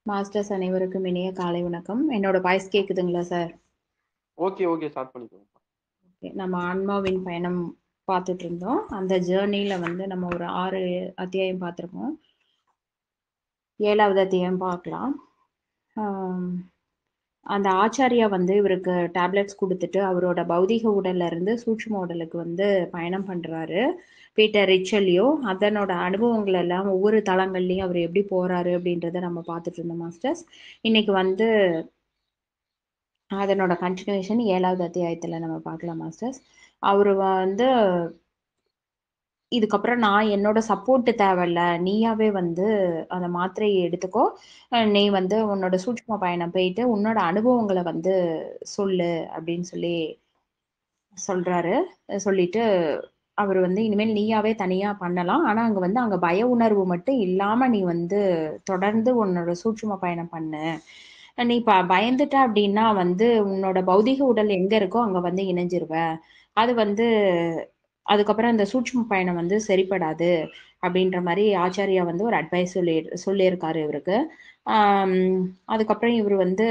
Masters அனைவருக்கும் இனிய காலை வணக்கம் என்னோட வாய்ஸ் கேக்குதுங்களா சார் ஓகே ஓகே ஸ்டார்ட் பண்ணிக்கோங்க Okay, நம்ம ஆன்மாவின் பயணம் பார்த்துட்டு இருந்தோம் அந்த ஜேர்னில வந்து நம்ம ஒரு ஆறு அத்தியாயம் பார்த்துருக்கோம் ஏழாவது அத்தியாயம் பார்க்கலாம் ஆம், அந்த ஆச்சாரியா வந்து இவருக்கு டேப்லெட்ஸ் கொடுத்துட்டு அவரோட பௌதிக உடல்ல இருந்து சூட்சும உடலுக்கு வந்து பயணம் பண்றாரு பீட்டர் ரிச்சலியோ அதனோட அனுபவங்கள் எல்லாம் ஒவ்வொரு தளங்கள்லயும் அவர் எப்படி போறாரு அப்படின்றத நம்ம பார்த்துட்டு இருந்தோம் மாஸ்டர்ஸ் இன்னைக்கு வந்து அதனோட கண்டினியூஷன் ஏழாவது அத்தியாயத்துல நம்ம பார்க்கலாம் மாஸ்டர்ஸ் அவர் வந்து இதுக்கப்புறம் நான் என்னோட சப்போர்ட் தேவையில்ல நீயாவே வந்து அந்த மாத்திரையை எடுத்துக்கோ அஹ் நீ வந்து உன்னோட சூட்சும பயணம் போயிட்டு உன்னோட அனுபவங்களை வந்து சொல்லு அப்படின்னு சொல்லி சொல்றாரு சொல்லிட்டு அவர் வந்து இனிமேல் நீயாவே தனியா பண்ணலாம் ஆனா அங்க வந்து அங்க பய உணர்வு மட்டும் இல்லாம நீ வந்து தொடர்ந்து உன்னோட சூட்சும பயணம் பண்ணு நீ ப பயந்துட்ட அப்படின்னா வந்து உன்னோட பௌதிக உடல் எங்க இருக்கோ அங்க வந்து இணைஞ்சிருவ அது வந்து அதுக்கப்புறம் இந்த சூட்சும பயணம் வந்து சரிப்படாது அப்படின்ற மாதிரி ஆச்சாரியா வந்து ஒரு அட்வைஸ் சொல்லி சொல்லியிருக்காரு இவருக்கு ஆம், அதுக்கப்புறம் இவர் வந்து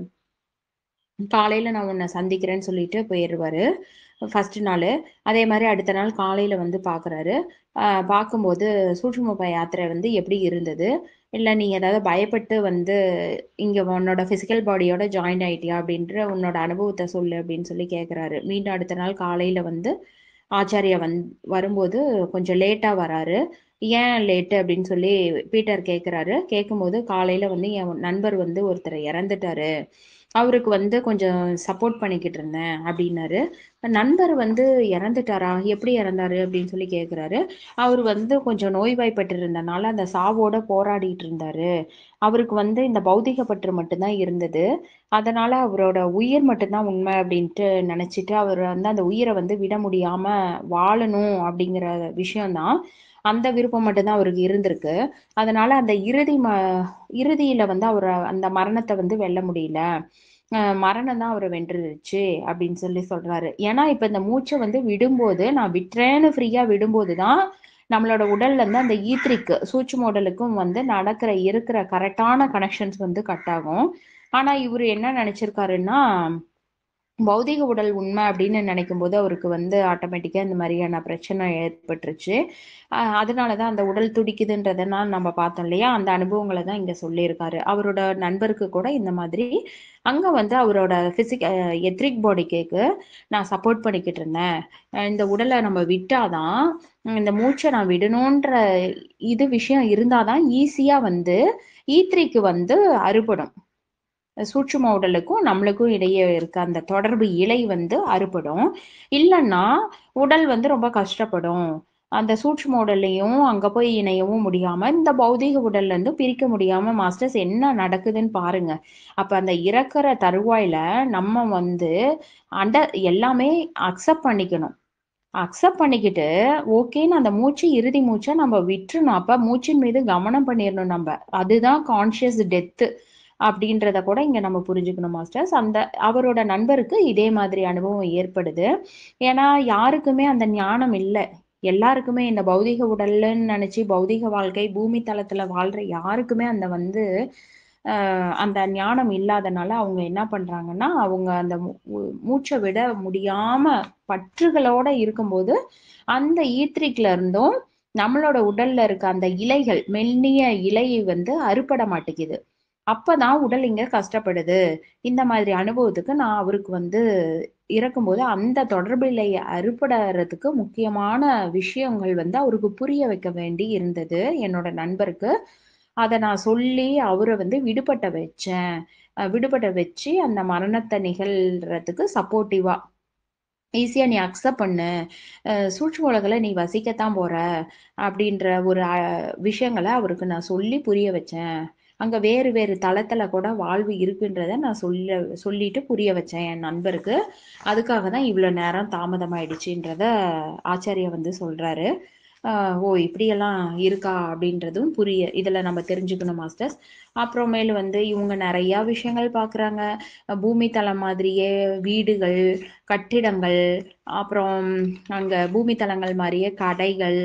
காலையில நான் உன்னை சந்திக்கிறேன்னு சொல்லிட்டு போயிடுவாரு ஃபர்ஸ்ட் நாள் அதே மாதிரி அடுத்த நாள் காலையில வந்து பாக்குறாரு ஆஹ் பார்க்கும்போது சூட்சும ப யாத்திரை வந்து எப்படி இருந்தது இல்ல நீ ஏதாவது பயப்பட்டு வந்து இங்க உன்னோட பிசிக்கல் பாடியோட ஜாயின் ஆயிட்டியா அப்படின்ற உன்னோட அனுபவத்தை சொல்லு அப்படின்னு சொல்லி கேக்குறாரு மீண்டும் அடுத்த நாள் காலையில வந்து ஆச்சாரியா வந் வரும்போது கொஞ்சம் லேட்டா வராரு ஏன் லேட்டு அப்படின்னு சொல்லி பீட்டர் கேக்குறாரு கேட்கும்போது காலையில வந்து என் நண்பர் வந்து ஒருத்தர் இறந்துட்டாரு அவருக்கு வந்து கொஞ்சம் சப்போர்ட் பண்ணிக்கிட்டு இருந்தேன் அப்படின்னாரு நண்பர் வந்து இறந்துட்டாரா எப்படி இறந்தாரு அப்படின்னு சொல்லி கேக்குறாரு அவர் வந்து கொஞ்சம் நோய்வாய்ப்பட்டு இருந்தனால அந்த சாவோட போராடிட்டு இருந்தாரு அவருக்கு வந்து இந்த பௌதிக பற்று மட்டும்தான் இருந்தது அதனால அவரோட உயிர் மட்டும்தான் உண்மை அப்படின்ட்டு நினைச்சிட்டு அவர் வந்து அந்த உயிரை வந்து விட முடியாம வாழணும் அப்படிங்கிற விஷயம்தான் அந்த விருப்பம் மட்டும்தான் அவருக்கு இருந்திருக்கு அதனால அந்த இறுதி ம இறுதியில வந்து அவர் அந்த மரணத்தை வந்து வெல்ல முடியல அஹ் மரணம் தான் அவரை வென்றுருச்சு அப்படின்னு சொல்லி சொல்றாரு ஏன்னா இப்ப இந்த மூச்சை வந்து விடும்போது நான் விட்டுறேன்னு ஃப்ரீயா விடும்போது தான் நம்மளோட உடல்ல இருந்து அந்த ஈத்ரிக்கு சூட்சும உடலுக்கும் வந்து நடக்கிற இருக்கிற கரெக்டான கனெக்ஷன்ஸ் வந்து கட் ஆகும் ஆனா இவரு என்ன நினைச்சிருக்காருன்னா பௌதிக உடல் உண்மை அப்படின்னு நினைக்கும் போது அவருக்கு வந்து ஆட்டோமேட்டிக்கா இந்த மாதிரியான பிரச்சனை ஏற்பட்டுருச்சு ஆஹ் அதனாலதான் அந்த உடல் துடிக்குதுன்றதெல்லாம் நம்ம பார்த்தோம் இல்லையா அந்த அனுபவங்களை தான் இங்க சொல்லியிருக்காரு அவரோட நண்பருக்கு கூட இந்த மாதிரி அங்க வந்து அவரோட பிசிக் எத்ரிக் பாடி கேக்கு நான் சப்போர்ட் பண்ணிக்கிட்டு இருந்தேன் அஹ் இந்த உடலை நம்ம விட்டாதான் உம் இந்த மூச்சை நான் விடணுன்ற இது விஷயம் இருந்தாதான் ஈஸியா வந்து ஈத்ரிக்கு வந்து அறுபடும் சூட்சும உடலுக்கும் நம்மளுக்கும் இடையே இருக்க அந்த தொடர்பு இலை வந்து அறுபடும் இல்லைன்னா உடல் வந்து ரொம்ப கஷ்டப்படும் அந்த சூட்சும உடல்லையும் அங்க போய் இணையவும் முடியாம இந்த பௌதீக உடல்ல இருந்து பிரிக்க முடியாம மாஸ்டர்ஸ் என்ன நடக்குதுன்னு பாருங்க அப்ப அந்த இறக்குற தருவாயில நம்ம வந்து அந்த எல்லாமே அக்செப்ட் பண்ணிக்கணும் அக்செப்ட் பண்ணிக்கிட்டு ஓகேன்னு அந்த மூச்சு இறுதி மூச்சை நம்ம விட்டுறணும் அப்ப மூச்சின் மீது கவனம் பண்ணிடணும் நம்ம அதுதான் கான்சியஸ் டெத்து அப்படின்றத கூட இங்க நம்ம புரிஞ்சுக்கணும் மாஸ்டர்ஸ் அந்த அவரோட நண்பருக்கு இதே மாதிரி அனுபவம் ஏற்படுது ஏன்னா யாருக்குமே அந்த ஞானம் இல்லை எல்லாருக்குமே இந்த பௌதிக உடல்னு நினைச்சு பௌதிக வாழ்க்கை பூமி தளத்துல வாழ்ற யாருக்குமே அந்த வந்து ஆஹ் அந்த ஞானம் இல்லாதனால அவங்க என்ன பண்றாங்கன்னா அவங்க அந்த மூ- மூ- மூச்சை விட முடியாம பற்றுகளோட இருக்கும்போது அந்த ஈத்ரிக்ல இருந்தும் நம்மளோட உடல்ல இருக்க அந்த இலைகள் மெல்லிய இலை வந்து அறுபட மாட்டேங்குது அப்பதான் உடல் இங்க கஷ்டப்படுது இந்த மாதிரி அனுபவத்துக்கு நான் அவருக்கு வந்து இறக்கும்போது அந்த தொடர்பிலை அறுபடுறதுக்கு முக்கியமான விஷயங்கள் வந்து அவருக்கு புரிய வைக்க வேண்டி இருந்தது என்னோட நண்பருக்கு அதை நான் சொல்லி அவரை வந்து விடுபட்ட வச்சேன் அஹ் விடுபட வச்சு அந்த மரணத்தை நிகழ்றதுக்கு சப்போர்ட்டிவா ஈஸியா நீ அக்செப்ட் பண்ணு அஹ் சூட்சும உலகில நீ வசிக்கத்தான் போற அப்படின்ற ஒரு அஹ், விஷயங்களை அவருக்கு நான் சொல்லி புரிய வச்சேன் அங்க வேறு வேறு தளத்துல கூட வாழ்வு இருக்குன்றத நான் சொல்ல சொல்லிட்டு புரிய வச்சேன் என் நண்பருக்கு அதுக்காக தான் இவ்வளவு நேரம் தாமதமாயிடுச்சுன்றத ஆச்சாரியா வந்து சொல்றாரு ஆஹ் ஓ இப்படியெல்லாம் இருக்கா அப்படின்றதும் புரிய இதுல நம்ம தெரிஞ்சுக்கணும் மாஸ்டர்ஸ் அப்புறமேல் வந்து இவங்க நிறைய விஷயங்கள் பார்க்கறாங்க பூமி தளம் மாதிரியே வீடுகள் கட்டிடங்கள் அப்புறம் அங்க பூமி தளங்கள் மாதிரியே கடைகள்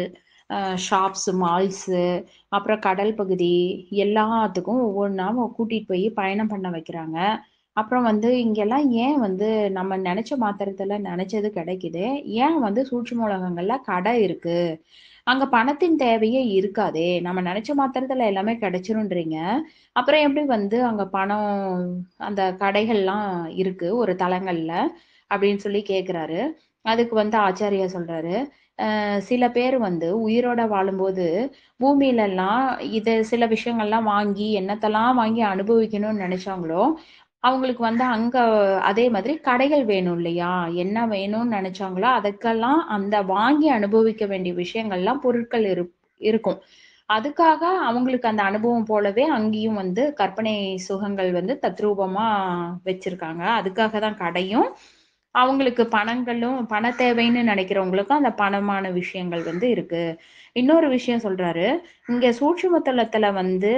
ஷாப்ஸு மால்ஸு அப்புறம் கடல் பகுதி எல்லாத்துக்கும் ஒவ்வொன்றா கூட்டிகிட்டு போய் பயணம் பண்ண வைக்கிறாங்க அப்புறம் வந்து இங்கெல்லாம் ஏன் வந்து நம்ம நினைச்ச மாத்திரத்துல நினைச்சது கிடைக்குது ஏன் வந்து சூட்சும உலகங்கள்ல கடை இருக்கு அங்க பணத்தின் தேவையே இருக்காதே நம்ம நினைச்ச மாத்திரத்துல எல்லாமே கிடைச்சிருன்றீங்க அப்புறம் எப்படி வந்து அங்க பணம் அந்த கடைகள்லாம் இருக்கு ஒரு தலங்கள்ல அப்படின்னு சொல்லி கேக்குறாரு அதுக்கு வந்து ஆச்சாரியா சொல்றாரு அஹ் சில பேர் வந்து உயிரோட வாழும்போது பூமியில எல்லாம் இது சில விஷயங்கள்லாம் வாங்கி என்னத்தெல்லாம் வாங்கி அனுபவிக்கணும்னு நினைச்சாங்களோ அவங்களுக்கு வந்து அங்க அதே மாதிரி கடைகள் வேணும் இல்லையா என்ன வேணும்னு நினைச்சாங்களோ அதுக்கெல்லாம் அந்த வாங்கி அனுபவிக்க வேண்டிய விஷயங்கள்லாம் பொருட்கள் இரு இருக்கும் அதுக்காக அவங்களுக்கு அந்த அனுபவம் போலவே அங்கேயும் வந்து கற்பனை சுகங்கள் வந்து தத்ரூபமா வச்சிருக்காங்க அதுக்காக தான் கடையும் அவங்களுக்கு பணங்களும் பண தேவைன்னு நினைக்கிறவங்களுக்கும் அந்த பணமான விஷயங்கள் வந்து இருக்கு இன்னொரு விஷயம் சொல்றாரு இங்க சூட்சும தலத்துல வந்து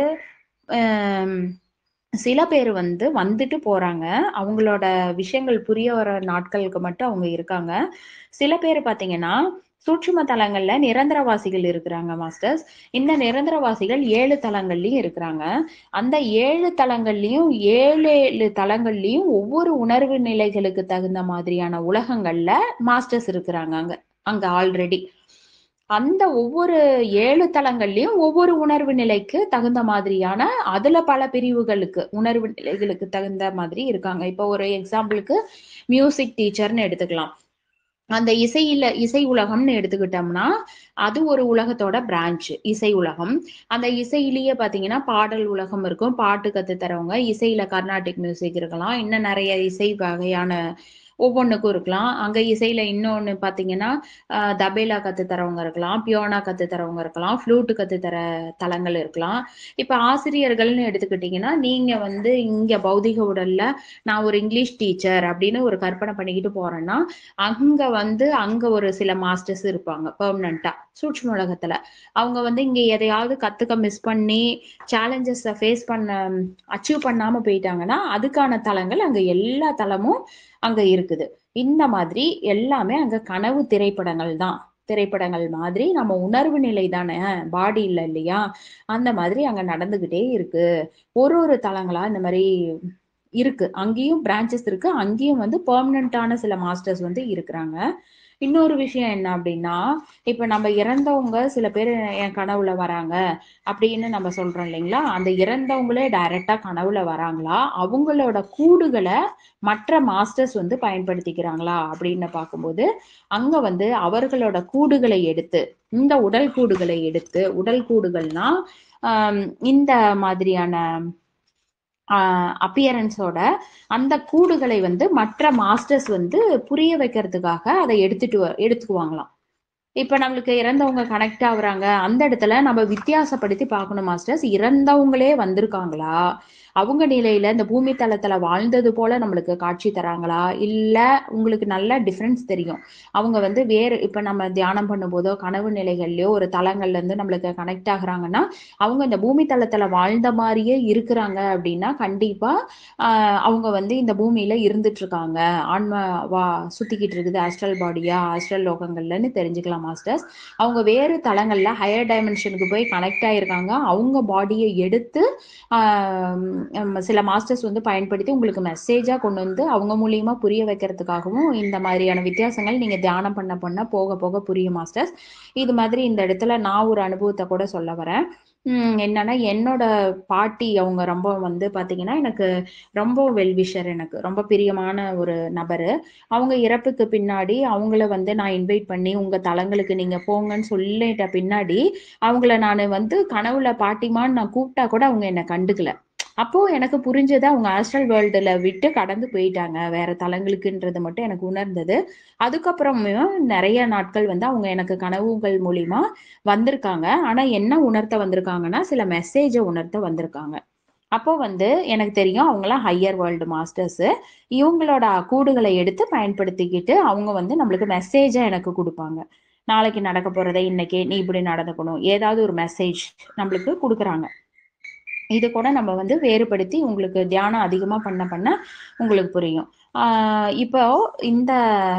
ஆம், சில பேர் வந்து வந்துட்டு போறாங்க அவங்களோட விஷயங்கள் புரிய வர நாட்களுக்கு மட்டும் அவங்க இருக்காங்க சில பேர் பாத்தீங்கன்னா சூட்சும தலங்கள்ல நிரந்தரவாசிகள் இருக்கிறாங்க மாஸ்டர்ஸ் இந்த நிரந்தரவாசிகள் ஏழு தலங்கள்லயும் இருக்கிறாங்க அந்த ஏழு தலங்கள்லயும் ஏழு ஏழு தலங்கள்லயும் ஒவ்வொரு உணர்வு நிலைகளுக்கு தகுந்த மாதிரியான உலகங்கள்ல மாஸ்டர்ஸ் இருக்கிறாங்க அங்க அங்க ஆல்ரெடி அந்த ஒவ்வொரு ஏழு தலங்கள்லயும் ஒவ்வொரு உணர்வு நிலைக்கு தகுந்த மாதிரியான அதுல பல பிரிவுகளுக்கு உணர்வு நிலைகளுக்கு தகுந்த மாதிரி இருக்காங்க இப்போ ஒரு எக்ஸாம்பிளுக்கு மியூசிக் டீச்சர்னு எடுத்துக்கலாம் அந்த இசையில இசை உலகம்னு எடுத்துக்கிட்டோம்னா அது ஒரு உலகத்தோட பிரான்ச் இசை உலகம் அந்த இசையிலேயே பாத்தீங்கன்னா பாடல் உலகம் இருக்கும் பாட்டு கத்து தரவங்க இசையில கர்நாடிக் மியூசிக் இருக்கலாம் இன்னும் நிறைய இசை வகையான ஒவ்வொன்றுக்கும் இருக்கலாம் அங்க இசையில இன்னொன்னு பாத்தீங்கன்னா ஆஹ் தபேலா கத்து தரவங்க இருக்கலாம் பியோனா கத்து தரவங்க இருக்கலாம் ஃப்ளூட்டு கத்து தர தலங்கள் இருக்கலாம் இப்ப ஆசிரியர்கள்னு எடுத்துக்கிட்டீங்கன்னா நீங்க வந்து இங்க பௌதிக உடல்ல நான் ஒரு இங்கிலீஷ் டீச்சர் அப்படின்னு ஒரு கற்பனை பண்ணிக்கிட்டு போறேன்னா அங்க வந்து அங்க ஒரு சில மாஸ்டர்ஸ் இருப்பாங்க பெர்மனண்டா சூட்சும உலகத்துல அவங்க வந்து இங்க எதையாவது கத்துக்க மிஸ் பண்ணி சேலஞ்சஸை ஃபேஸ் பண்ண அச்சீவ் பண்ணாம போயிட்டாங்கன்னா அதுக்கான தலங்கள் அங்க எல்லா தலமும் அங்க இருக்குது இந்த மாதிரி எல்லாமே அங்க கனவு திரைப்படங்கள் தான் திரைப்படங்கள் மாதிரி நம்ம உணர்வு நிலை தானே பாடி இல்லை இல்லையா அந்த மாதிரி அங்க நடந்துகிட்டே இருக்கு ஒரு ஒரு தலங்களா இந்த மாதிரி இருக்கு அங்கேயும் பிரான்ச்சஸ் இருக்கு அங்கேயும் வந்து பெர்மனண்டான சில மாஸ்டர்ஸ் வந்து இருக்கிறாங்க இன்னொரு விஷயம் என்ன அப்படின்னா இப்ப நம்ம இறந்தவங்க சில பேர் என் கனவுல வராங்க அப்படின்னு நம்ம சொல்றோம் இல்லைங்களா அந்த இறந்தவங்களே டைரக்டா கனவுல வராங்களா அவங்களோட கூடுகளை மற்ற மாஸ்டர்ஸ் வந்து பயன்படுத்திக்கிறாங்களா அப்படின்னு பார்க்கும்போது அங்க வந்து அவர்களோட கூடுகளை எடுத்து இந்த உடல் கூடுகளை எடுத்து உடல் கூடுகள்னா ஆம், இந்த மாதிரியான அப்பியரன்ஸோட அந்த கூடுகளை வந்து மற்ற மாஸ்டர்ஸ் வந்து புரிய வைக்கிறதுக்காக அதை எடுத்துட்டு வ- எடுத்துக்குவாங்களாம் இப்ப நம்மளுக்கு இறந்தவங்க கனெக்ட் ஆகுறாங்க அந்த இடத்துல நம்ம வித்தியாசப்படுத்தி பார்க்கணும் மாஸ்டர்ஸ் இறந்தவங்களே வந்திருக்காங்களா அவங்க நிலையில இந்த பூமி தளத்துல வாழ்ந்தது போல நம்மளுக்கு காட்சி தராங்களா இல்ல உங்களுக்கு நல்ல டிஃபரன்ஸ் தெரியும் அவங்க வந்து வேறு இப்ப நம்ம தியானம் பண்ணும்போதோ கனவு நிலைகள்லயோ ஒரு தலங்கள்ல இருந்து நம்மளுக்கு கனெக்ட் ஆகுறாங்கன்னா அவங்க இந்த பூமி தளத்துல வாழ்ந்த மாதிரியே இருக்கிறாங்க அப்படின்னா கண்டிப்பா ஆஹ் அவங்க வந்து இந்த பூமியில இருந்துட்டு இருக்காங்க ஆன்மா வா சுத்திக்கிட்டு இருக்குது ஆஸ்ட்ரல் பாடியா ஆஸ்ட்ரல் லோகங்கள்லன்னு தெரிஞ்சுக்கலாம் மாஸ்டர்ஸ் அவங்க வேறு தளங்கள்ல ஹையர் டைமென்ஷனுக்கு போய் கனெக்ட் ஆயிருக்காங்க அவங்க பாடியை எடுத்து ஆஹ் உம் சில மாஸ்டர்ஸ் வந்து பயன்படுத்தி உங்களுக்கு மெசேஜா கொண்டு வந்து அவங்க மூலியமா புரிய வைக்கிறதுக்காகவும் இந்த மாதிரியான வித்தியாசங்கள் நீங்க தியானம் பண்ண பண்ண போக போக புரியும் மாஸ்டர்ஸ் இது மாதிரி இந்த இடத்துல நான் ஒரு அனுபவத்தை கூட சொல்ல வரேன் உம் என்னன்னா என்னோட பாட்டி அவங்க ரொம்ப வந்து பாத்தீங்கன்னா எனக்கு ரொம்ப வெல்விஷர் எனக்கு ரொம்ப பிரியமான ஒரு நபரு அவங்க இறப்புக்கு பின்னாடி அவங்கள வந்து நான் இன்வைட் பண்ணி உங்க தலங்களுக்கு நீங்க போங்கன்னு சொல்லிட்ட பின்னாடி அவங்கள நான் வந்து கனவுல பாட்டிமான்னு நான் கூப்பிட்டா கூட அவங்க என்னை கண்டுக்கல அப்போ எனக்கு புரிஞ்சது அவங்க ஆஸ்ட்ரல் வேர்ல்டுல விட்டு கடந்து போயிட்டாங்க வேற தலங்களுக்குன்றது மட்டும் எனக்கு உணர்ந்தது அதுக்கப்புறமும் நிறைய நாட்கள் வந்து அவங்க எனக்கு கனவுகள் மூலியமா வந்திருக்காங்க ஆனா என்ன உணர்த்த வந்திருக்காங்கன்னா சில மெசேஜை உணர்த்த வந்திருக்காங்க அப்போ வந்து எனக்கு தெரியும் அவங்களாம் ஹையர் வேர்ல்டு மாஸ்டர்ஸ் இவங்களோட கூடுகளை எடுத்து பயன்படுத்திக்கிட்டு அவங்க வந்து நம்மளுக்கு மெசேஜா எனக்கு கொடுப்பாங்க நாளைக்கு நடக்க போறதை இன்னைக்கு நீ இப்படி நடந்துக்கணும் ஏதாவது ஒரு மெசேஜ் நம்மளுக்கு கொடுக்குறாங்க இது கூட நம்ம வந்து வேறுபடுத்தி உங்களுக்கு தியானம் அதிகமா பண்ண பண்ண உங்களுக்கு புரியும் ஆஹ் இப்போ இந்த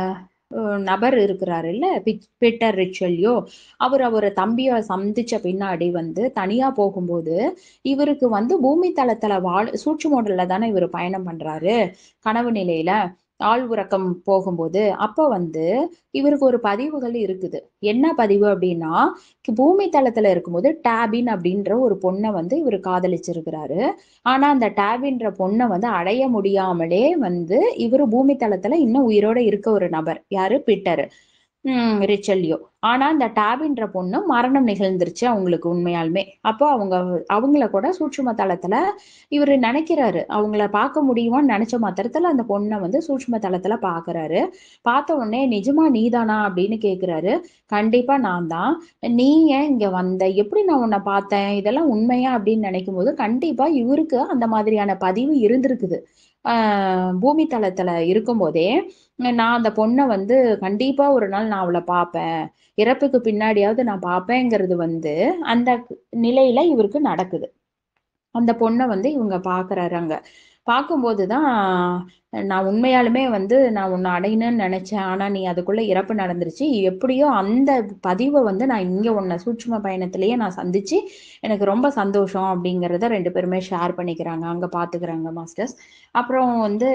நபர் இருக்கிறாரு இல்ல பீட்டர் ரிச்சல்யோ அவர் அவரை தம்பிய சந்திச்ச பின்னாடி வந்து தனியா போகும்போது இவருக்கு வந்து பூமி தளத்துல வாழ் சூட்சு மாடல்ல தானே இவர் பயணம் பண்றாரு கனவு நிலையில ஆள் உறக்கம் போகும்போது அப்ப வந்து இவருக்கு ஒரு பதிவுகள் இருக்குது என்ன பதிவு அப்படின்னா பூமி தளத்துல இருக்கும்போது டேபின் அப்படின்ற ஒரு பொண்ணை வந்து இவர் காதலிச்சிருக்கிறாரு ஆனா அந்த டேபின்ற பொண்ணை வந்து அடைய முடியாமலே வந்து இவர் பூமி தளத்துல இன்னும் உயிரோட இருக்க ஒரு நபர் யாரு பீட்டர் உம் ரிச்சல்யோ ஆனா இந்த டேபின்ற பொண்ணு மரணம் நிகழ்ந்துருச்சு அவங்களுக்கு உண்மையாலுமே அப்போ அவங்க அவங்கள கூட சூட்சும தளத்துல இவரு நினைக்கிறாரு அவங்கள பார்க்க முடியுமான்னு நினைச்ச மாத்திரத்துல அந்த பொண்ணை வந்து சூட்சும தளத்துல பாக்குறாரு பார்த்த உடனே நிஜமா நீதானா அப்படின்னு கேக்குறாரு கண்டிப்பா நான் தான் நீ ஏன் இங்க வந்த எப்படி நான் உன்னை பார்த்தேன் இதெல்லாம் உண்மையா அப்படின்னு நினைக்கும் போது கண்டிப்பா இவருக்கு அந்த மாதிரியான பதிவு இருந்திருக்குது ஆஹ் பூமி தளத்துல இருக்கும்போதே நான் அந்த பொண்ணை வந்து கண்டிப்பா ஒரு நாள் நான் அவளை பார்ப்பேன் இறப்புக்கு பின்னாடியாவது நான் பார்ப்பேங்கிறது வந்து அந்த நிலையில இவருக்கு நடக்குது அந்த பொண்ணை வந்து இவங்க பாக்குறாரு அங்க பார்க்கும்போதுதான் நான் உண்மையாலுமே வந்து நான் உன்னை அடையணும்னு நினைச்சேன் ஆனா நீ அதுக்குள்ள இறப்பு நடந்துருச்சு எப்படியோ அந்த பதிவை வந்து நான் இங்க உன்னை சூட்சும பயணத்திலேயே நான் சந்திச்சு எனக்கு ரொம்ப சந்தோஷம் அப்படிங்கிறத ரெண்டு பேருமே ஷேர் பண்ணிக்கிறாங்க அங்க பாத்துக்கிறாங்க மாஸ்டர்ஸ் அப்புறம் வந்து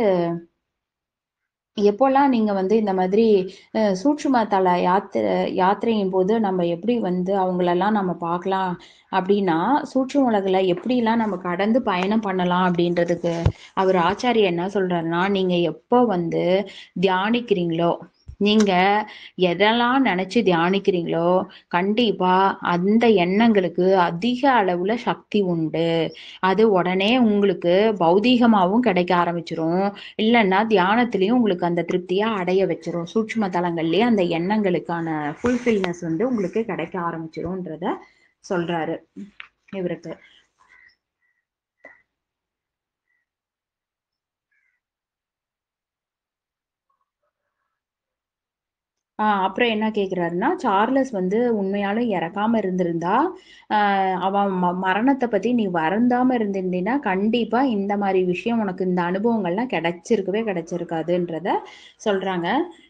எப்போல்லாம் நீங்க வந்து இந்த மாதிரி அஹ், சூட்சும தல யாத்திரை யாத்திரையின் போது நம்ம எப்படி வந்து அவங்களெல்லாம் நம்ம பார்க்கலாம் அப்படின்னா சூட்சும உலகில் எப்படிலாம் நம்ம கடந்து பயணம் பண்ணலாம் அப்படின்றதுக்கு அவர் ஆச்சாரியர் என்ன சொல்றாருன்னா நீங்க எப்போ வந்து தியானிக்கிறீங்களோ நீங்க எதெல்லாம் நினைச்சு தியானிக்கிறீங்களோ கண்டிப்பா அந்த எண்ணங்களுக்கு அதிக அளவுல சக்தி உண்டு அது உடனே உங்களுக்கு பௌதீகமாவும் கிடைக்க ஆரம்பிச்சிரும் இல்லைன்னா தியானத்திலயும் உங்களுக்கு அந்த திருப்தியா அடைய வச்சிரும் சூட்சும தலங்கள்லயே அந்த எண்ணங்களுக்கான ஃபுல்ஃபில்னஸ் வந்து உங்களுக்கு கிடைக்க ஆரம்பிச்சிரும்ன்றத சொல்றாரு இவருக்கு ஆஹ் அப்புறம் என்ன கேக்குறாருன்னா சார்லஸ் வந்து உண்மையாலும் இறக்காம இருந்திருந்தா ஆஹ் அவன் ம- மரணத்தை பத்தி நீ வருந்தாம இருந்திருந்தீன்னா கண்டிப்பா இந்த மாதிரி விஷயம் உனக்கு இந்த அனுபவங்கள்லாம் கிடைச்சிருக்கவே கிடைச்சிருக்காதுன்றத சொல்றாங்க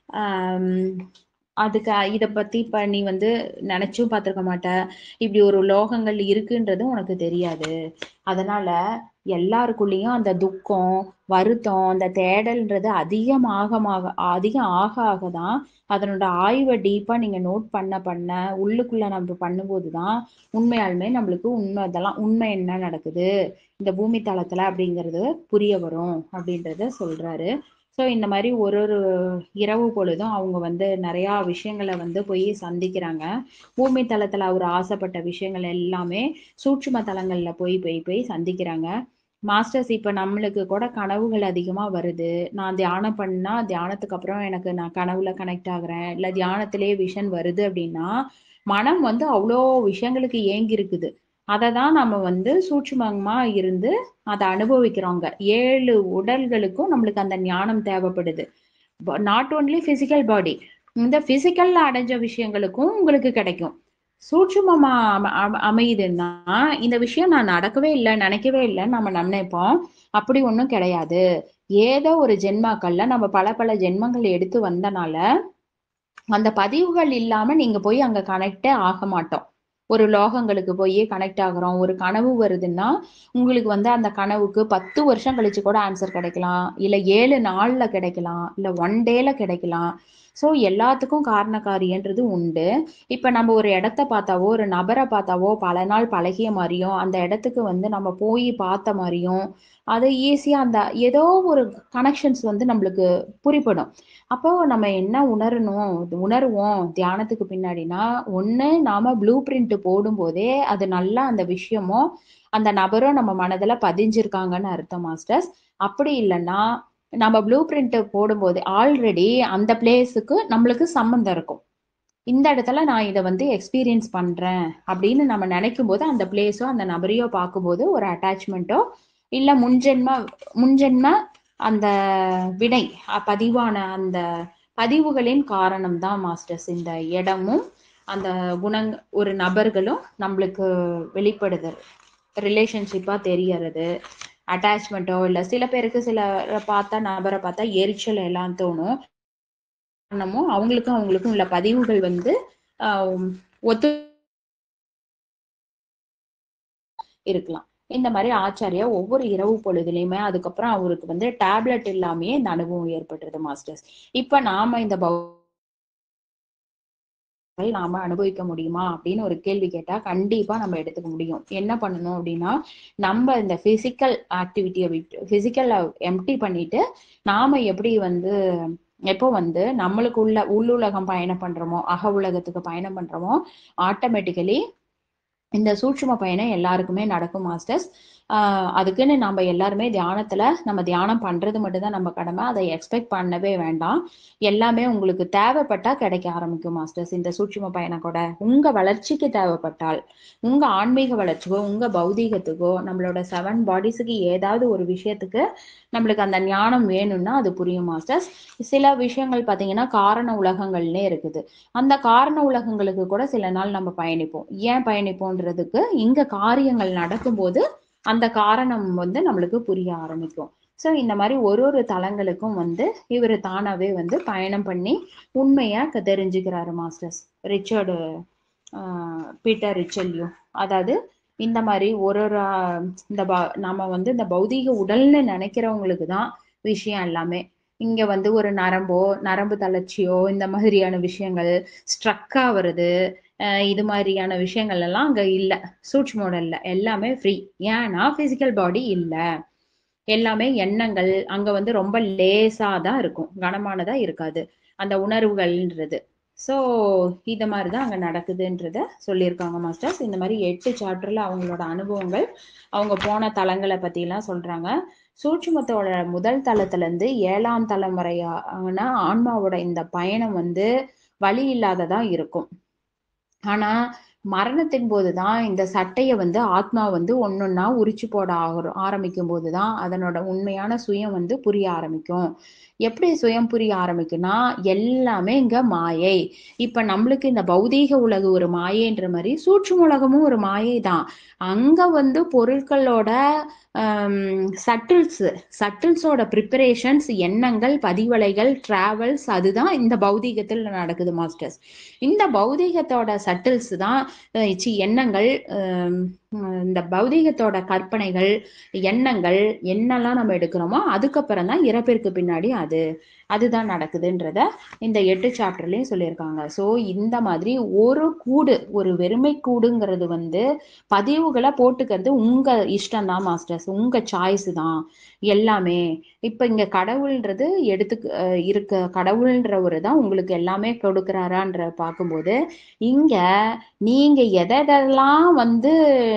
ஆஹ் அதுக்கு இத பத்தி இப்ப நீ வந்து நினைச்சும் பார்த்திருக்க மாட்ட இப்படி ஒரு லோகங்கள் இருக்குன்றதும் உனக்கு தெரியாது அதனால எல்லாருக்குள்ளேயும் அந்த துக்கம் வருத்தம் அந்த தேடல்ன்றது அதிகமாக அதிகம் ஆக ஆக தான் அதனோட ஆய்வை டீப்பா நீங்க நோட் பண்ண பண்ண உள்ளுக்குள்ள நம்ம பண்ணும்போது தான் உண்மையாலுமே நம்மளுக்கு உண்மை இதெல்லாம் உண்மை என்ன நடக்குது இந்த பூமி தளத்துல அப்படிங்கிறது புரிய வரும் அப்படின்றத சொல்றாரு ஸோ இந்த மாதிரி ஒரு ஒரு இரவு பொழுதும் அவங்க வந்து நிறையா விஷயங்களை வந்து போய் சந்திக்கிறாங்க பூமி தளத்துல அவர் ஆசைப்பட்ட விஷயங்கள் எல்லாமே சூட்சும தலங்கள்ல போய் போய் போய் சந்திக்கிறாங்க மாஸ்டர்ஸ் இப்ப நம்மளுக்கு கூட கனவுகள் அதிகமா வருது நான் தியானம் பண்ணா தியானத்துக்கு அப்புறம் எனக்கு நான் கனவுல கனெக்ட் ஆகுறேன் இல்ல தியானத்திலேயே விஷன் வருது அப்படின்னா மனம் வந்து அவ்வளோ விஷயங்களுக்கு ஏங்கி இருக்குது அதை தான் நம்ம வந்து சூட்சுமமா இருந்து அதை அனுபவிக்கிறோங்க ஏழு உடல்களுக்கும் நம்மளுக்கு அந்த ஞானம் தேவைப்படுது நாட் ஓன்லி பிசிக்கல் பாடி இந்த பிசிக்கல்ல அடைஞ்ச விஷயங்களுக்கும் உங்களுக்கு கிடைக்கும் சூட்சுமமா அம- அம- அமையுதுன்னா இந்த விஷயம் நான் நடக்கவே இல்லை நினைக்கவே இல்லைன்னு நம்ம நினைப்போம் அப்படி ஒண்ணும் கிடையாது ஏதோ ஒரு ஜென்மாக்கள்ல நம்ம பல பல ஜென்மங்கள் எடுத்து வந்தனால அந்த பதிவுகள் இல்லாம நீங்க போய் அங்க கனெக்டே ஆக மாட்டோம் ஒரு லோகங்களுக்கு போய் கனெக்ட் ஆகுறோம் ஒரு கனவு வருதுன்னா உங்களுக்கு வந்து அந்த கனவுக்கு பத்து வருஷம் கழிச்சு கூட ஆன்சர் கிடைக்கலாம் இல்ல ஏழு நாள்ல கிடைக்கலாம் இல்ல ஒன் டேல கிடைக்கலாம் ஸோ எல்லாத்துக்கும் காரணக்காரியன்றது உண்டு இப்ப நம்ம ஒரு இடத்த பார்த்தாவோ ஒரு நபரை பார்த்தாவோ பல நாள் பழகிய மாதிரியும் அந்த இடத்துக்கு வந்து நம்ம போய் பார்த்த மாதிரியும் அது ஈஸியா அந்த ஏதோ ஒரு கனெக்ஷன்ஸ் வந்து நம்மளுக்கு புரிப்படும் அப்போ நம்ம என்ன உணரணும் உணருவோம் தியானத்துக்கு பின்னாடினா ஒண்ணு நாம ப்ளூ பிரிண்ட் போடும்போதே அது நல்லா அந்த விஷயமும் அந்த நபரும் நம்ம மனதுல பதிஞ்சிருக்காங்கன்னு அர்த்தம் மாஸ்டர்ஸ் அப்படி இல்லைன்னா நம்ம ப்ளூ பிரிண்ட் போடும்போது ஆல்ரெடி அந்த பிளேஸுக்கு நம்மளுக்கு சம்மந்தம் இருக்கும் இந்த இடத்துல நான் இதை வந்து எக்ஸ்பீரியன்ஸ் பண்றேன் அப்படின்னு நம்ம நினைக்கும் போது அந்த பிளேஸோ அந்த நபரையோ பார்க்கும்போது ஒரு அட்டாச்மெண்ட்டோ இல்ல முன்ஜென்ம முன்ஜென்ம அந்த வினை அ- பதிவான அந்த பதிவுகளின் காரணம் தான் மாஸ்டர்ஸ் இந்த இடமும் அந்த குணங் ஒரு நபர்களும் நம்மளுக்கு வெளிப்படுது ரிலேஷன்ஷிப்பா தெரியறது அட்டாச்மெண்ட்டோ இல்ல சில பேருக்கு சில பார்த்தா நபரை பார்த்தா எரிச்சல் எல்லாம் தோணும் காரணமும் அவங்களுக்கும் அவங்களுக்கும் உள்ள பதிவுகள் வந்து ஆஹ் ஒத்து இருக்கலாம் இந்த மாதிரி ஆச்சாரியா ஒவ்வொரு இரவு பொழுதுலயுமே அதுக்கப்புறம் அவருக்கு வந்து டேப்லெட் இல்லாமயே இந்த அனுபவம் ஏற்பட்டுருது மாஸ்டர்ஸ் இப்ப நாம இந்த பௌ நாம அனுபவிக்க முடியுமா அப்படின்னு ஒரு கேள்வி கேட்டா கண்டிப்பா நம்ம எடுத்துக்க முடியும் என்ன பண்ணணும் அப்படின்னா நம்ம இந்த பிசிக்கல் ஆக்டிவிட்டியை விட்டு பிசிக்கல் எம்டி பண்ணிட்டு நாம எப்படி வந்து எப்போ வந்து நம்மளுக்கு உள்ள உள்ளுலகம் பயணம் பண்றோமோ அக உலகத்துக்கு பயணம் பண்றோமோ ஆட்டோமேட்டிக்கலி இந்த சூட்சும பயணம் எல்லாருக்குமே நடக்கும் மாஸ்டர்ஸ் ஆஹ் அதுக்குன்னு நம்ம எல்லாருமே தியானத்துல நம்ம தியானம் பண்றது மட்டும்தான் நம்ம கடமை அதை எக்ஸ்பெக்ட் பண்ணவே வேண்டாம் எல்லாமே உங்களுக்கு தேவைப்பட்டா கிடைக்க ஆரம்பிக்கும் மாஸ்டர்ஸ் இந்த சூட்சும பயணம் கூட உங்க வளர்ச்சிக்கு தேவைப்பட்டால் உங்க ஆன்மீக வளர்ச்சிக்கோ உங்க பௌதீகத்துக்கோ நம்மளோட செவன் பாடிஸுக்கு ஏதாவது ஒரு விஷயத்துக்கு நம்மளுக்கு அந்த ஞானம் வேணும்னா அது புரியும் மாஸ்டர்ஸ் சில விஷயங்கள் பாத்தீங்கன்னா காரண உலகங்கள்னே இருக்குது அந்த காரண உலகங்களுக்கு கூட சில நாள் நம்ம பயணிப்போம் ஏன் பயணிப்போன்றதுக்கு இங்க காரியங்கள் நடக்கும்போது அந்த காரணம் வந்து நம்மளுக்கு புரிய ஆரம்பிக்கும் ஸோ இந்த மாதிரி ஒரு ஒரு தலங்களுக்கும் வந்து இவர் தானாவே வந்து பயணம் பண்ணி உண்மையை க- தெரிஞ்சுக்கிறாரு மாஸ்டர்ஸ் ரிச்சர்டு ஆஹ் பீட்டர் ரிச்சல்யூ அதாவது இந்த மாதிரி ஒரு ஒரு ஆஹ் இந்த ப- நம்ம வந்து இந்த பௌதீக உடல்னு நினைக்கிறவங்களுக்கு தான் விஷயம் எல்லாமே இங்க வந்து ஒரு நரம்போ நரம்பு தளர்ச்சியோ இந்த மாதிரியான விஷயங்கள் ஸ்ட்ரக் ஆகுறது அஹ் இது மாதிரியான விஷயங்கள் எல்லாம் அங்க இல்ல சூட்ச்ம உடல்ல எல்லாமே ஃப்ரீ ஏன்னா பிசிக்கல் பாடி இல்ல எல்லாமே எண்ணங்கள் அங்க வந்து ரொம்ப லேசா தான் இருக்கும் கனமானதா இருக்காது அந்த உணர்வுகள்ன்றது ஸோ இந்த மாதிரி தான் அங்கே நடக்குதுன்றத சொல்லியிருக்காங்க மாஸ்டர்ஸ் இந்த மாதிரி எட்டு சாப்டர்ல அவங்களோட அனுபவங்கள் அவங்க போன தலங்களை பற்றிலாம் சொல்றாங்க சூட்சுமத்தோட முதல் தளத்துல இருந்து ஏழாம் தலம் வரையான ஆன்மாவோட இந்த பயணம் வந்து வழி இல்லாததா இருக்கும் ஆனா மரணத்தின் போதுதான் இந்த சட்டையை வந்து ஆத்மா வந்து ஒன்னொன்னா உரிச்சு போட ஆகிற ஆரம்பிக்கும் போதுதான் அதனோட உண்மையான சுயம் வந்து புரிய ஆரம்பிக்கும் எப்படி சுயம் புரிய ஆரம்பிக்கும்னா எல்லாமே இங்க மாயை இப்ப நம்மளுக்கு இந்த பௌதீக உலகு ஒரு மாயைன்ற மாதிரி சூட்சும உலகமும் ஒரு மாயை தான் அங்க வந்து பொருட்களோட சட்டில்ஸ் சட்டில்ஸோட ப்ரிப்பரேஷன்ஸ் எண்ணங்கள் பதிவலைகள் டிராவல்ஸ் அதுதான் இந்த பௌதீகத்தில் நடக்குது மாஸ்டர்ஸ் இந்த பௌதீகத்தோட சட்டில்ஸ் தான் அஹ் சி எண்ணங்கள் ஹம், இந்த பௌதீகத்தோட கற்பனைகள் எண்ணங்கள் என்னெல்லாம் நம்ம எடுக்கிறோமோ அதுக்கப்புறம் தான் இறப்பிற்கு பின்னாடி அது அதுதான் நடக்குதுன்றத இந்த எட்டு சாப்டர்லயும் சொல்லியிருக்காங்க ஸோ இந்த மாதிரி ஒரு கூடு ஒரு வெறுமை கூடுங்கிறது வந்து பதிவுகளை போட்டுக்கிறது உங்க இஷ்டம் தான் மாஸ்டர்ஸ் உங்க சாய்ஸ் தான் எல்லாமே இப்ப இங்க கடவுள்ன்றது எடுத்து அஹ் இருக்க கடவுள்ன்றவரு தான் உங்களுக்கு எல்லாமே கொடுக்குறாரான்ற பார்க்கும்போது இங்க நீங்க எதை எதெல்லாம் வந்து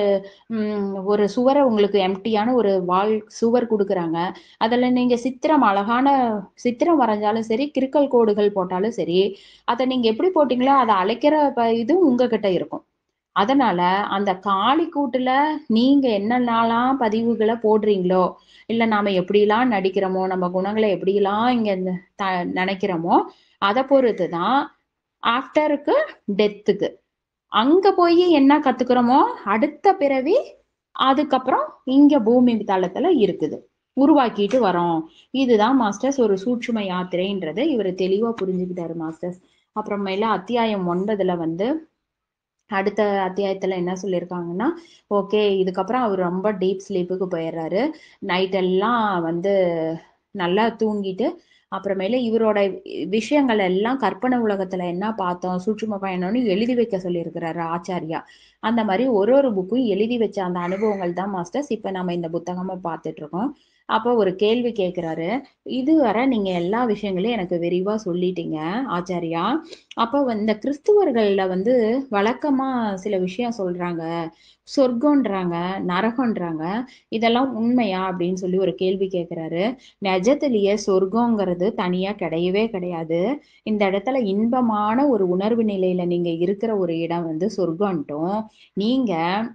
ம், ஒரு சுவரை உங்களுக்கு எம்டியான ஒரு வால் சுவர் கொடுக்குறாங்க அதுல நீங்க சித்திரம் அழகான சித்திரம் வரைஞ்சாலும் சரி கிறுக்கல் கோடுகள் போட்டாலும் சரி அதை நீங்க எப்படி போட்டீங்களோ அதை அழைக்கிற ப- இது உங்ககிட்ட இருக்கும் அதனால அந்த காளி கூட்டுல நீங்க என்னென்னலாம் பதிவுகளை போடுறீங்களோ இல்ல நாம எப்படிலாம் நடிக்கிறோமோ நம்ம குணங்களை எப்படிலாம் இங்க இந்த த- நினைக்கிறோமோ அதை பொறுத்து தான் ஆஃப்டருக்கு டெத்துக்கு அங்க போய் என்ன கத்துக்கிறோமோ அடுத்த பிறவி அதுக்கப்புறம் இங்க பூமி தளத்துல இருக்குது உருவாக்கிட்டு வரோம் இதுதான் மாஸ்டர்ஸ் ஒரு சூட்சும யாத்திரைன்றதை இவர் தெளிவா புரிஞ்சுக்கிட்டாரு மாஸ்டர்ஸ் அப்புறமேல அத்தியாயம் ஒன்பதுல வந்து அடுத்த அத்தியாயத்துல என்ன சொல்லியிருக்காங்கன்னா ஓகே இதுக்கப்புறம் அவர் ரொம்ப டீப் ஸ்லீப்புக்கு போயிடுறாரு நைட் எல்லாம் வந்து நல்லா தூங்கிட்டு அப்புறமேல இவரோட விஷயங்கள் எல்லாம் கற்பனை உலகத்துல என்ன பார்த்தோம் சூட்சும பயணம்னு எழுதி வைக்க சொல்லியிருக்கிறாரு ஆச்சாரியா அந்த மாதிரி ஒரு ஒரு புக்கும் எழுதி வச்ச அந்த அனுபவங்கள் தான் மாஸ்டர்ஸ் இப்ப நம்ம இந்த புத்தகமா பார்த்துட்டு இருக்கோம் அப்போ ஒரு கேள்வி கேட்கிறாரு இதுவரை நீங்க எல்லா விஷயங்களையும் எனக்கு விரிவா சொல்லிட்டீங்க ஆச்சாரியா அப்போ இந்த கிறிஸ்துவர்கள்ல வந்து வழக்கமா சில விஷயம் சொல்றாங்க சொர்க்கம்ன்றாங்க நரகம்ன்றாங்க இதெல்லாம் உண்மையா அப்படின்னு சொல்லி ஒரு கேள்வி கேட்கிறாரு நிஜத்திலேயே சொர்க்கங்கிறது தனியா கிடையவே கிடையாது இந்த இடத்துல இன்பமான ஒரு உணர்வு நிலையில நீங்க இருக்கிற ஒரு இடம் வந்து சொர்க்கம்ட்டும் நீங்க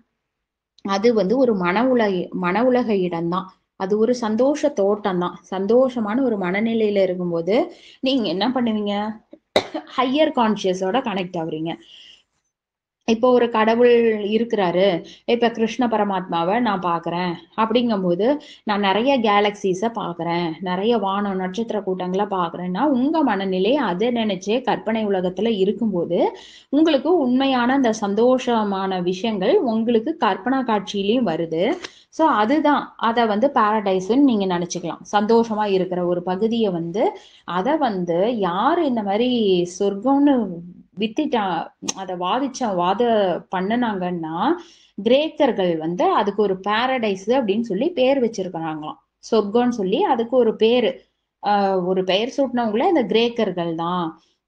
அது வந்து ஒரு மன உலக மன உலக இடம்தான் அது ஒரு சந்தோஷ தோட்டம் தான் சந்தோஷமான ஒரு மனநிலையில இருக்கும்போது நீங்க என்ன பண்ணுவீங்க ஹையர் கான்சியஸோட கனெக்ட் ஆகுறீங்க இப்போ ஒரு கடவுள் இருக்கிறாரு இப்ப கிருஷ்ண பரமாத்மாவை நான் பார்க்கறேன் அப்படிங்கும்போது நான் நிறைய கேலக்சிஸை பார்க்கறேன் நிறைய வானம் நட்சத்திர கூட்டங்களை பார்க்கறேன்னா உங்க மனநிலை அதை நினைச்சே கற்பனை உலகத்துல இருக்கும்போது உங்களுக்கு உண்மையான அந்த சந்தோஷமான விஷயங்கள் உங்களுக்கு கற்பனா காட்சியிலையும் வருது ஸோ அதுதான் அதை வந்து பாரடைஸ்ன்னு நீங்க நினைச்சுக்கலாம் சந்தோஷமா இருக்கிற ஒரு பகுதியை வந்து அதை வந்து யார் இந்த மாதிரி சொர்க்கம்னு வித்திட்டா அதை வாதிச்ச வாத பண்ணுனாங்கன்னா கிரேக்கர்கள் வந்து அதுக்கு ஒரு பாரடைஸ் அப்படின்னு சொல்லி பேர் வச்சிருக்கிறாங்களாம் சொர்க்கம்னு சொல்லி அதுக்கு ஒரு பேரு ஆஹ் ஒரு பெயர் சூட்டினவங்களே இந்த கிரேக்கர்கள் தான்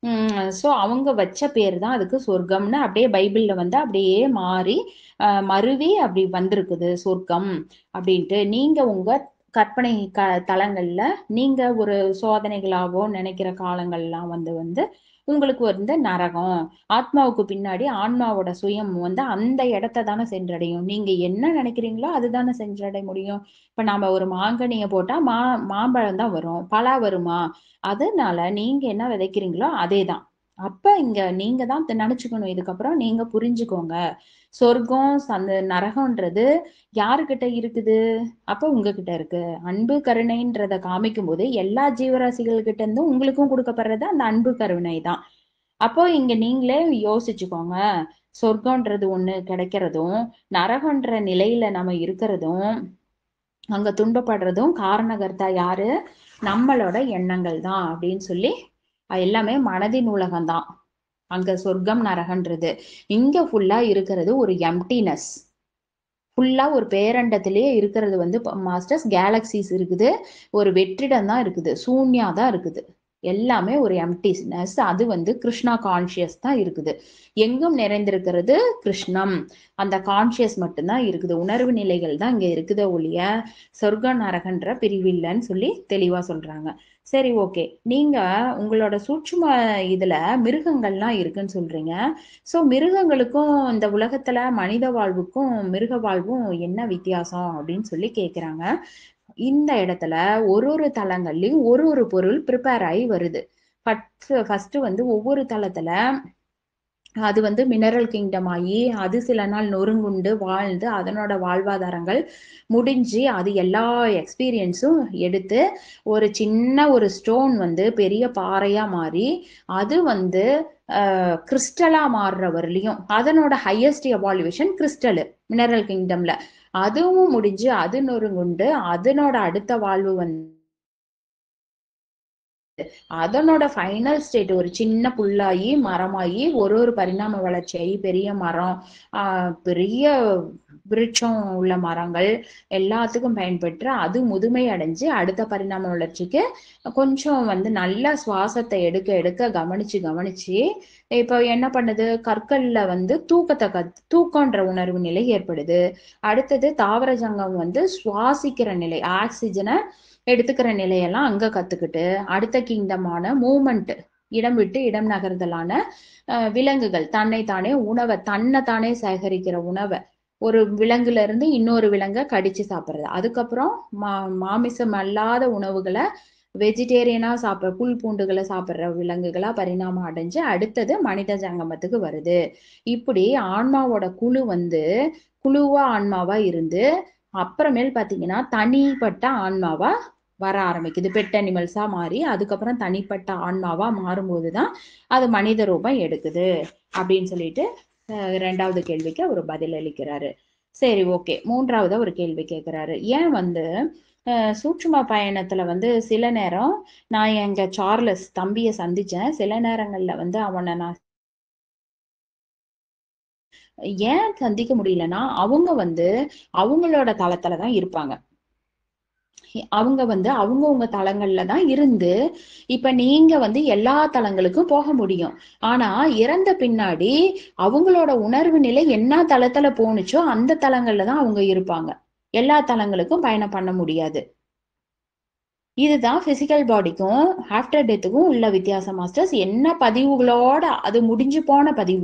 ஸோ அவங்க வச்ச பேர் தான் அதுக்கு சொர்க்கம்னு அப்படியே பைபிள்ல வந்து அப்படியே மாறி ஆஹ் மருவி அப்படி வந்திருக்குது சொர்க்கம் அப்படின்ட்டு நீங்க உங்க கற்பனை க தலங்கள்ல நீங்க ஒரு சோதனைகளாவோ நினைக்கிற காலங்கள்லாம் வந்து வந்து உங்களுக்கு வந்து நரகம் ஆத்மாவுக்கு பின்னாடி ஆன்மாவோட சுயம் வந்து அந்த இடத்த தானே சென்றடையும் நீங்க என்ன நினைக்கிறீங்களோ அதுதானே சென்றடைய முடியும் இப்ப நாம ஒரு மாங்கனியை போட்டா மா மாம்பழம் தான் வரும் பலா வருமா அதனால நீங்க என்ன விதைக்கிறீங்களோ அதே தான் அப்ப இங்க நீங்க தான் நினைச்சுக்கணும் இதுக்கப்புறம் நீங்க புரிஞ்சுக்கோங்க சொர்க்கம் அந்த நரகம்ன்றது யாருக்கிட்ட இருக்குது அப்ப உங்ககிட்ட இருக்கு அன்பு கருணைன்றத காமிக்கும் போது எல்லா ஜீவராசிகள் கிட்ட இருந்தும் உங்களுக்கும் கொடுக்கப்படுறது அந்த அன்பு கருணை தான் அப்போ இங்க நீங்களே யோசிச்சுக்கோங்க சொர்க்கம்ன்றது ஒண்ணு கிடைக்கிறதும் நரகன்ற நிலையில நம்ம இருக்கிறதும் அங்க துன்பப்படுறதும் காரணகர்த்தா யாரு நம்மளோட எண்ணங்கள் தான் அப்படின்னு சொல்லி எல்லாமே மனதின் உலகம் தான் அங்க சொர்க்கம் நரகன்றது இங்க ஃபுல்லா இருக்கிறது ஒரு எம்டினஸ் ஃபுல்லா ஒரு பேரண்டத்திலேயே இருக்கிறது வந்து மாஸ்டர்ஸ் கேலக்சிஸ் இருக்குது ஒரு வெற்றிடம் தான் இருக்குது சூன்யா தான் இருக்குது எல்லாமே ஒரு எம்டினஸ் அது வந்து கிருஷ்ணா கான்சியஸ் தான் இருக்குது எங்கும் நிறைந்திருக்கிறது கிருஷ்ணம் அந்த கான்சியஸ் மட்டும்தான் இருக்குது உணர்வு நிலைகள் தான் இங்க இருக்குது ஒழிய சொர்க்க நரகன்ற பிரிவில்லைன்னு சொல்லி தெளிவா சொல்றாங்க சரி ஓகே நீங்க உங்களோட சூட்சும இதுல மிருகங்கள்லாம் இருக்குன்னு சொல்றீங்க சோ மிருகங்களுக்கும் இந்த உலகத்துல மனித வாழ்வுக்கும் மிருக வாழ்வும் என்ன வித்தியாசம் அப்படின்னு சொல்லி கேக்குறாங்க இந்த இடத்துல ஒரு ஒரு தளங்கள்லயும் ஒரு ஒரு பொருள் ப்ரிப்பேர் ஆகி வருது ஃபர்ஸ்ட் வந்து ஒவ்வொரு தளத்துல அது வந்து மினரல் கிங்டம் ஆகி அது சில நாள் நொறுங்குண்டு வாழ்ந்து அதனோட வாழ்வாதாரங்கள் முடிஞ்சு அது எல்லா எக்ஸ்பீரியன்ஸும் எடுத்து ஒரு சின்ன ஒரு ஸ்டோன் வந்து பெரிய பாறையா மாறி அது வந்து கிறிஸ்டலா மாறுற வரலையும் அதனோட ஹையஸ்ட் எவால்யூஷன் கிறிஸ்டலு மினரல் கிங்டம்ல அதுவும் முடிஞ்சு அது நொறுங்குண்டு அதனோட அடுத்த வாழ்வு வந்து அதனோட ஃபைனல் ஸ்டேட் ஒரு சின்ன புல்லாகி மரமாகி ஒரு ஒரு பரிணாம வளர்ச்சியாகி பெரிய மரம் ஆஹ் பெரிய விருட்சம் உள்ள மரங்கள் எல்லாத்துக்கும் பயன்பெற்று அது முதுமை அடைஞ்சு அடுத்த பரிணாம வளர்ச்சிக்கு கொஞ்சம் வந்து நல்ல சுவாசத்தை எடுக்க எடுக்க கவனிச்சு கவனிச்சு இப்போ என்ன பண்ணுது கற்கள்ல வந்து தூக்கத்தை கத் தூக்கன்ற உணர்வு நிலை ஏற்படுது அடுத்தது தாவர ஜங்கம் வந்து சுவாசிக்கிற நிலை ஆக்சிஜனை எடுத்துக்கிற நிலையெல்லாம் அங்க கத்துக்கிட்டு அடுத்த கிங்டமான மூமெண்ட் இடம் விட்டு இடம் நகர்தலான விலங்குகள் தன்னை தானே உணவை தன்னை தானே சேகரிக்கிற உணவை ஒரு விலங்குல இருந்து இன்னொரு விலங்கை கடிச்சு சாப்பிடுறது அதுக்கப்புறம் மா மாமிசம் அல்லாத உணவுகளை வெஜிடேரியனா சாப்பிட்ற புல் பூண்டுகளை சாப்பிட்ற விலங்குகளா பரிணாமம் அடைஞ்சு அடுத்தது மனித ஜங்கமத்துக்கு வருது இப்படி ஆன்மாவோட குழு வந்து குழுவா ஆன்மாவா இருந்து அப்புறமேல் பாத்தீங்கன்னா தனிப்பட்ட ஆன்மாவா வர ஆரம்பிக்குது பெட் அனிமல்ஸா மாறி அதுக்கப்புறம் தனிப்பட்ட ஆன்மாவா மாறும்போது தான் அது மனித ரூபம் எடுக்குது அப்படின்னு சொல்லிட்டு ரெண்டாவது கேள்விக்கு அவர் பதில் அளிக்கிறாரு சரி ஓகே மூன்றாவது ஒரு கேள்வி கேட்கிறாரு ஏன் வந்து சூட்சும பயணத்துல வந்து சில நேரம் நான் எங்க சார்லஸ் தம்பிய சந்திச்சேன் சில நேரங்கள்ல வந்து அவனை நான் ஏன் சந்திக்க முடியலன்னா அவங்க வந்து அவங்களோட தளத்துல தான் இருப்பாங்க அவங்க வந்து அவங்கவுங்க தளங்கள்ல தான் இருந்து இப்ப நீங்க வந்து எல்லா தளங்களுக்கும் போக முடியும் ஆனா இறந்த பின்னாடி அவங்களோட உணர்வு நிலை என்ன தளத்துல போணுச்சோ அந்த தளங்கள்ல தான் அவங்க இருப்பாங்க எல்லா தளங்களுக்கும் பயணம் பண்ண முடியாது இதுதான் பிசிக்கல் பாடிக்கும் ஆஃப்டர் டெத்துக்கும் உள்ள வித்தியாசம் மாஸ்டர்ஸ் என்ன பதிவுகளோட அது முடிஞ்சு போன பதிவு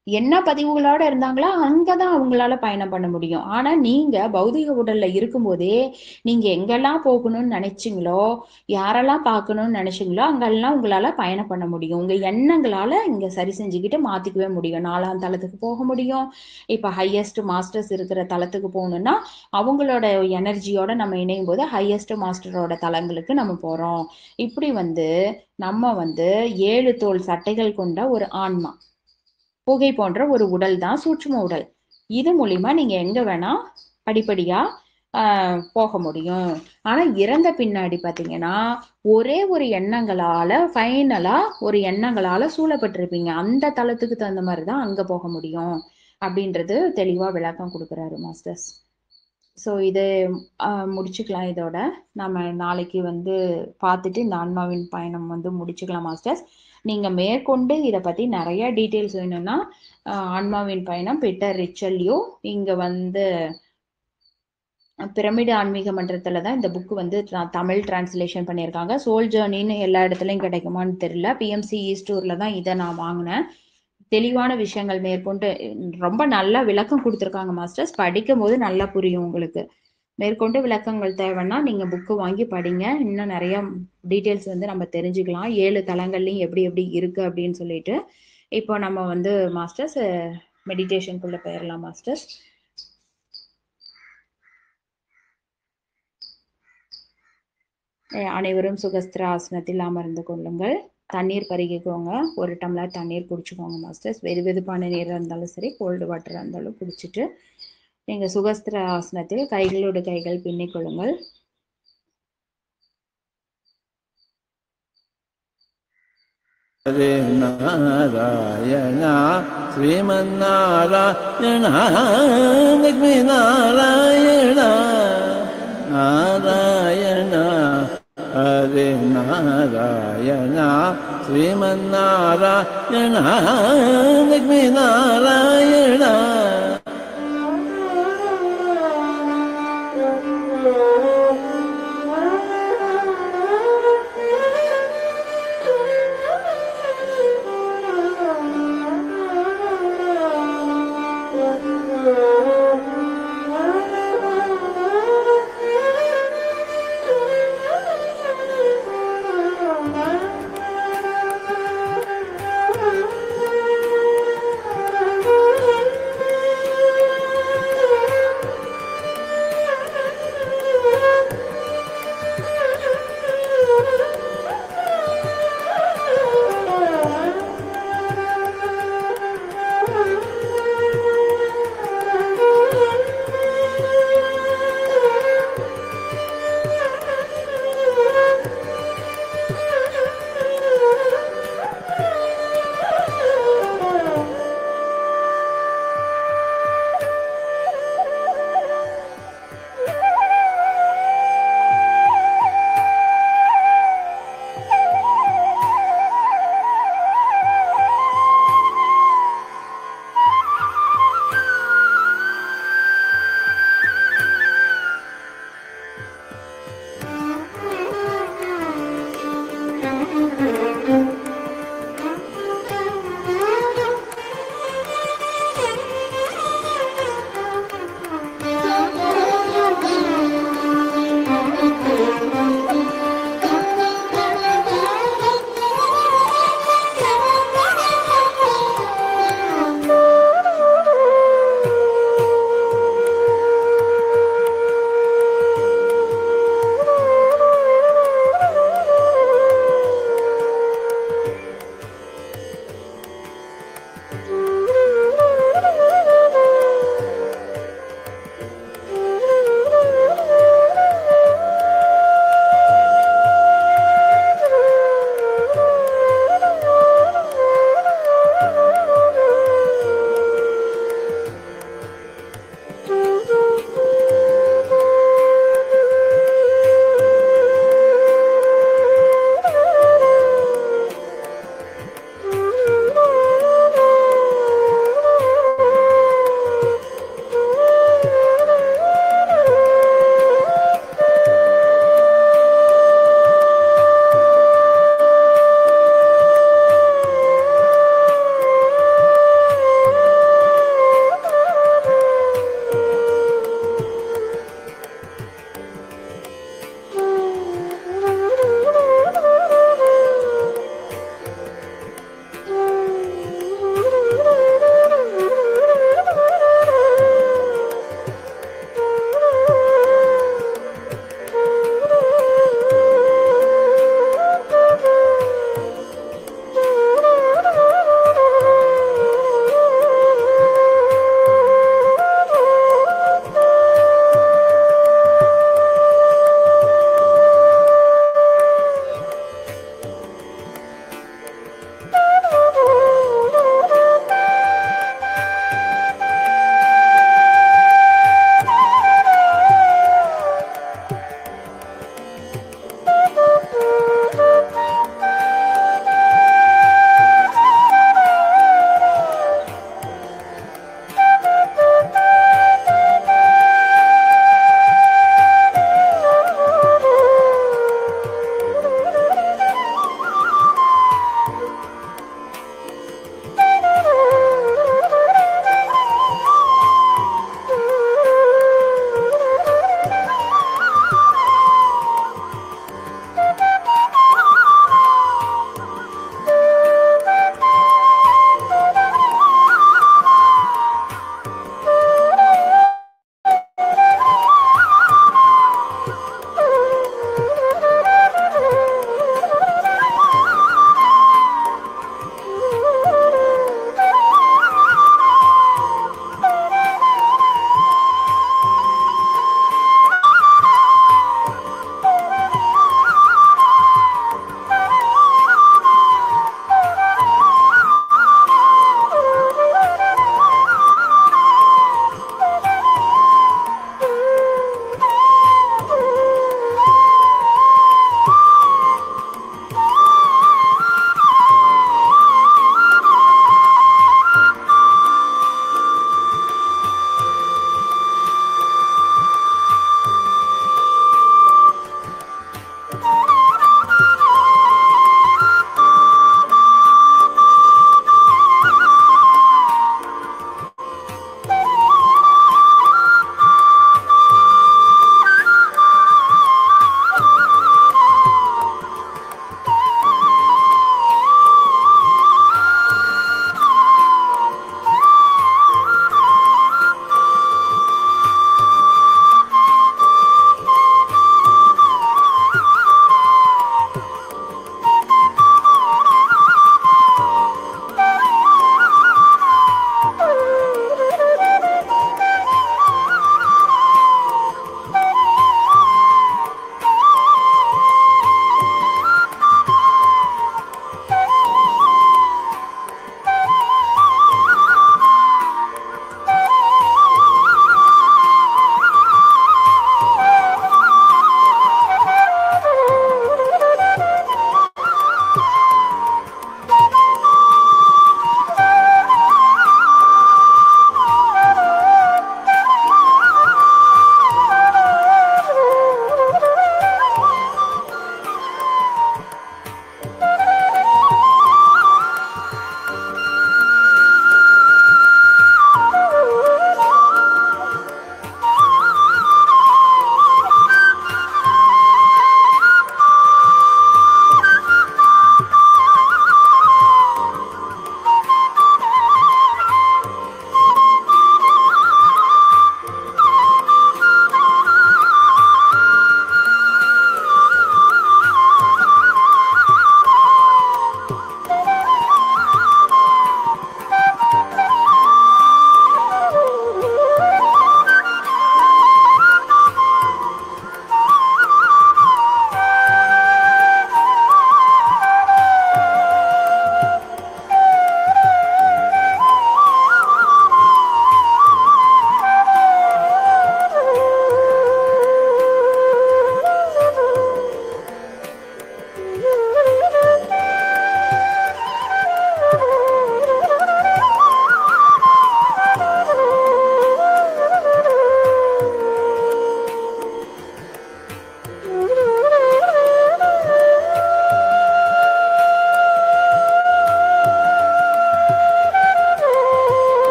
என்ன பதிவுகளோட இருந்தாங்களோ அங்கதான் அவங்களால பயணம் பண்ண முடியும் ஆனா நீங்க பௌதிக உடல்ல இருக்கும்போதே நீங்க எங்கெல்லாம் போகணும்னு நினைச்சீங்களோ யாரெல்லாம் பார்க்கணும்னு நினைச்சீங்களோ அங்கெல்லாம் உங்களால பயணம் பண்ண முடியும் உங்க எண்ணங்களால இங்க சரி செஞ்சுக்கிட்டு மாத்திக்கவே முடியும் நாலாம் தளத்துக்கு போக முடியும் இப்ப ஹையஸ்ட் மாஸ்டர்ஸ் இருக்கிற தளத்துக்கு போகணும்னா அவங்களோட எனர்ஜியோட நம்ம இணையும் போது ஹையஸ்ட் மாஸ்டரோட தலங்களுக்கு நம்ம போறோம் இப்படி வந்து நம்ம வந்து ஏழு தோல் சட்டைகள் கொண்ட ஒரு ஆன்மா புகை போன்ற ஒரு உடல் தான் சூட்சும உடல் இது மூலியமா நீங்க எங்க வேணா படிப்படியா ஆஹ், போக முடியும் ஆனா இறந்த பின்னாடி பாத்தீங்கன்னா ஒரே ஒரு எண்ணங்களால ஃபைனலா ஒரு எண்ணங்களால சூழப்பட்டிருப்பீங்க அந்த தளத்துக்கு தகுந்த மாதிரி தான் அங்க போக முடியும் அப்படின்றது தெளிவா விளக்கம் கொடுக்குறாரு மாஸ்டர்ஸ் ஸோ இது ஆஹ், முடிச்சுக்கலாம் இதோட நம்ம நாளைக்கு வந்து பார்த்துட்டு இந்த ஆன்மாவின் பயணம் வந்து முடிச்சுக்கலாம் மாஸ்டர்ஸ் நீங்க மேற்கொண்டு இதை பத்தி நிறைய டீட்டெயில்ஸ் வேணும்னா ஆஹ், ஆன்மாவின் பயணம் பீட்டர் ரிச்சல்யூ இங்க வந்து பிரமிடு ஆன்மீக மன்றத்துல தான் இந்த புக் வந்து tra- தமிழ் டிரான்ஸ்லேஷன் பண்ணியிருக்காங்க சோல் ஜேர்னின்னு எல்லா இடத்துலையும் கிடைக்குமான்னு தெரியல பிஎம்சி ஈஸ்டூர்ல தான் இதை நான் வாங்கினேன் தெளிவான விஷயங்கள் மேற்கொண்டு உம், ரொம்ப நல்லா விளக்கம் கொடுத்துருக்காங்க மாஸ்டர்ஸ் படிக்கும் போது நல்லா புரியும் உங்களுக்கு மேற்கொண்டு விளக்கங்கள் தேவைன்னா நீங்க புக்கு வாங்கி படிங்க இன்னும் நிறைய டீட்டெயில்ஸ் வந்து நம்ம தெரிஞ்சுக்கலாம் ஏழு தளங்கள்லையும் எப்படி எப்படி இருக்கு அப்படின்னு சொல்லிட்டு இப்போ நம்ம வந்து மாஸ்டர்ஸ் மெடிடேஷனுக்குள்ள போயிடலாம் மாஸ்டர்ஸ் அஹ் அனைவரும் சுகஸ்திர ஆசனத்தில் அமர்ந்து கொள்ளுங்கள் தண்ணீர் பருகிக்கோங்க ஒரு டம்ளர் தண்ணீர் குடிச்சுக்கோங்க மாஸ்டர்ஸ் வெது வெதுப்பான நீராக இருந்தாலும் சரி கோல்டு வாட்டராக இருந்தாலும் குடிச்சிட்டு நீங்கள் சுகஸ்திர ஆசனத்தில் கைகளோடு கைகள் பின்னிக் கொள்ளுங்கள் Hare Narayana Shrimannarayana Lakshmi Narayana Narayana Hare Narayana Shrimannarayana Lakshmi Narayana Thank you.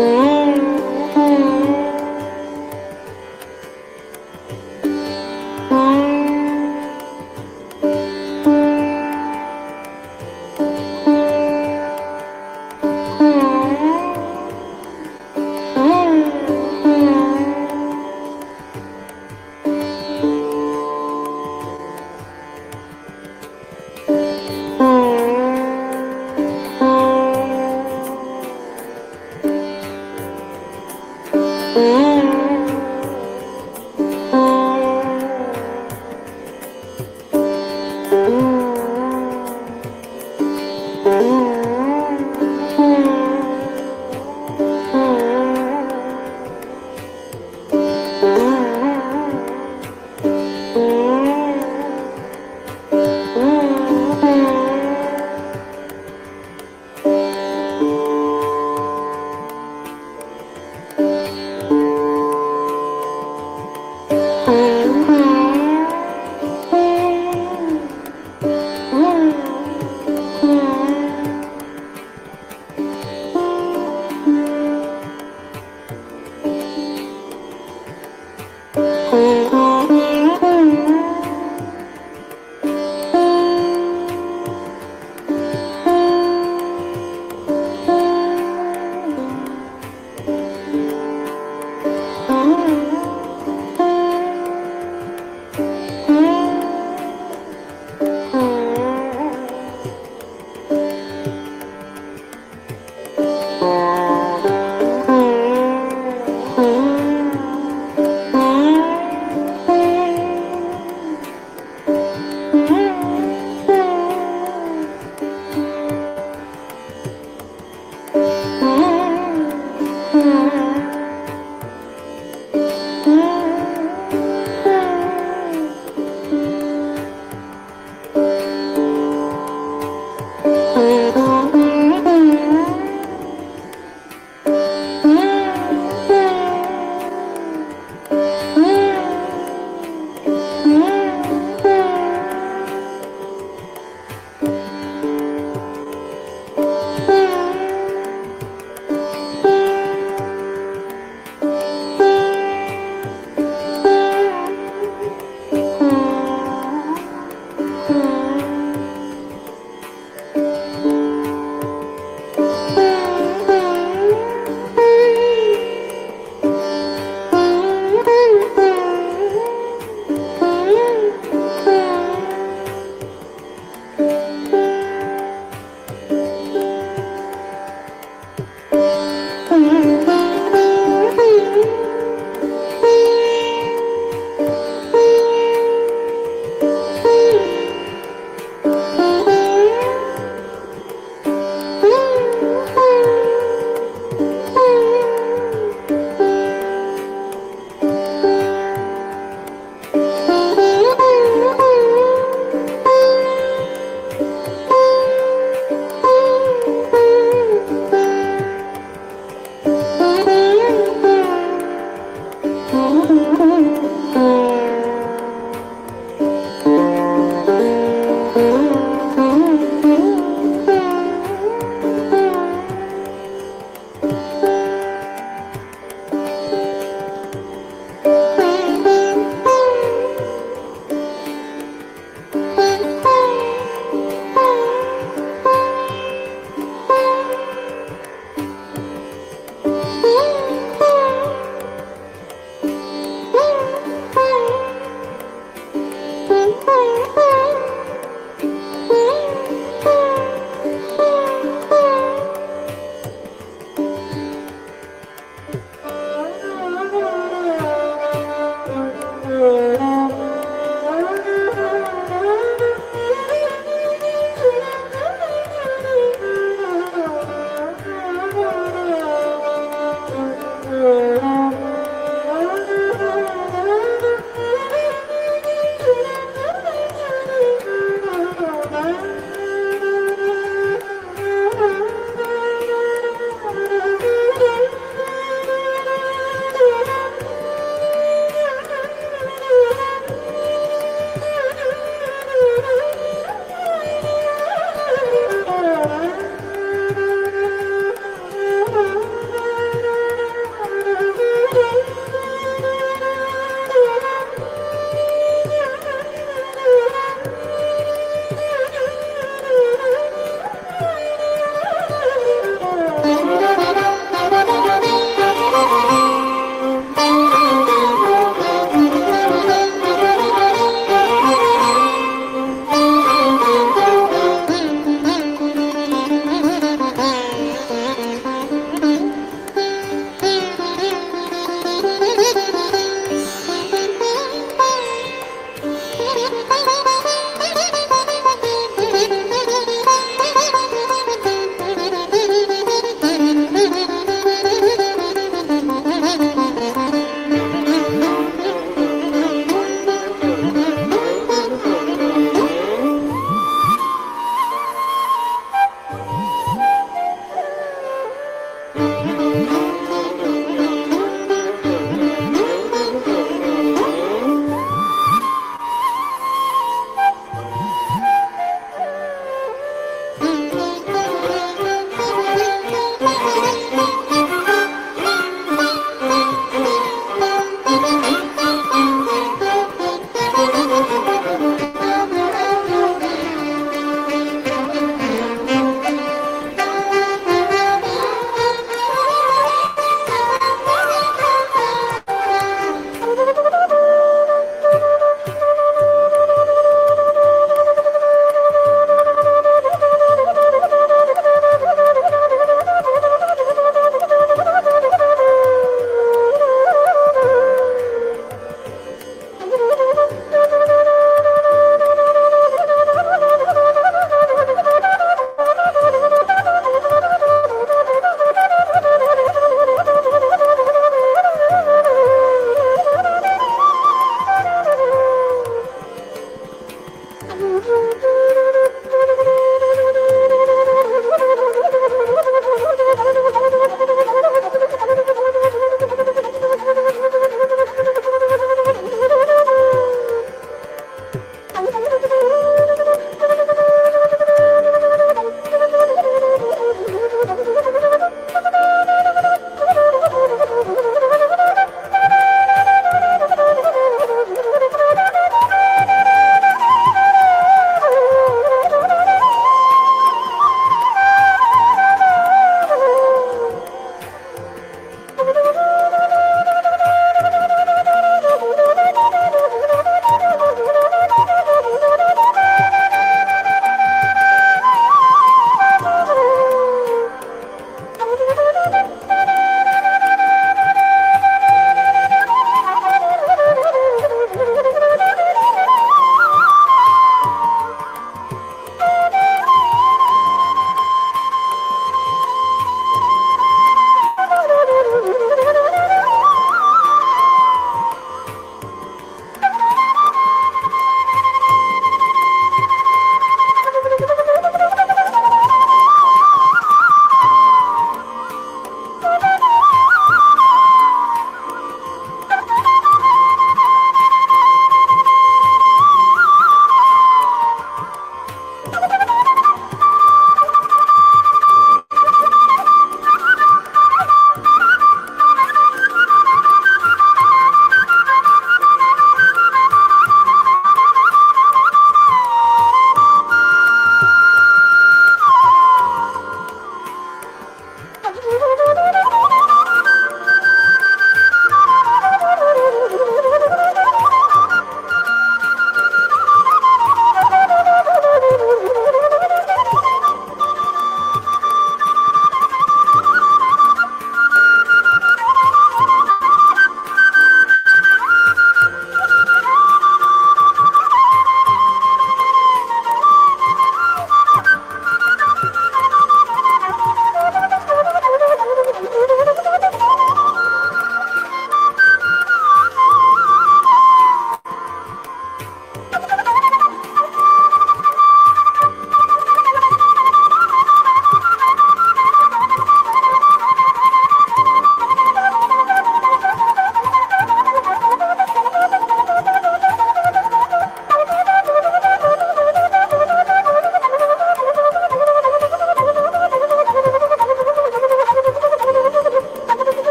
Thank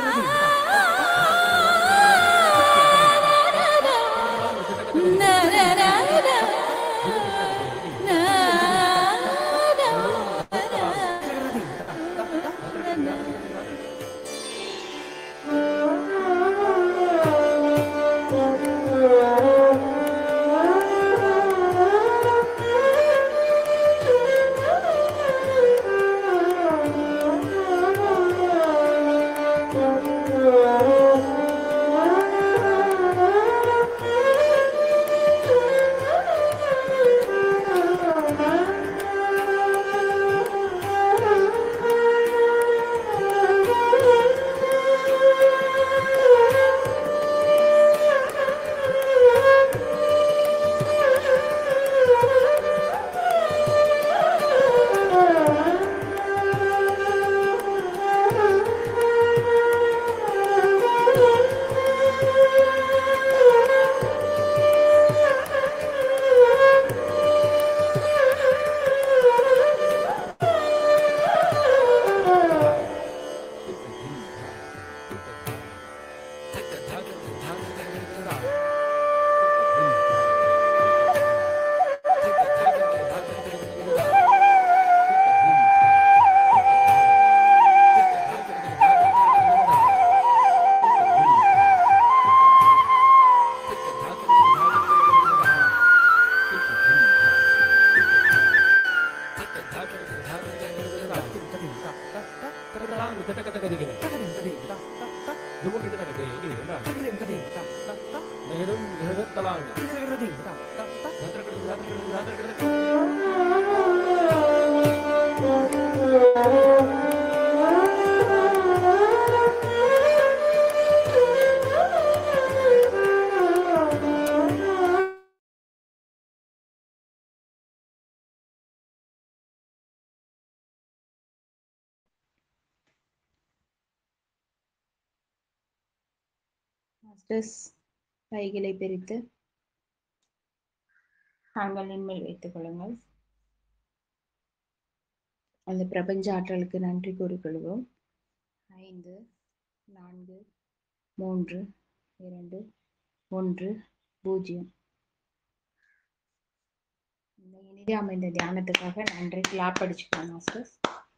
masters கைகளை பிரித்து கண்களின் மேல் வைத்துக் கொள்ளுங்கள் அந்த பிரபஞ்ச ஆற்றலுக்கு நன்றி கூறிக்கொள்வோம் ஐந்து நான்கு மூன்று இரண்டு ஒன்று பூஜ்ஜியம் இந்த இனிதே அமைந்த தியானத்துக்காக நன்றி கிளாப் அடிச்சுக்கலாம் மாஸ்டர்ஸ்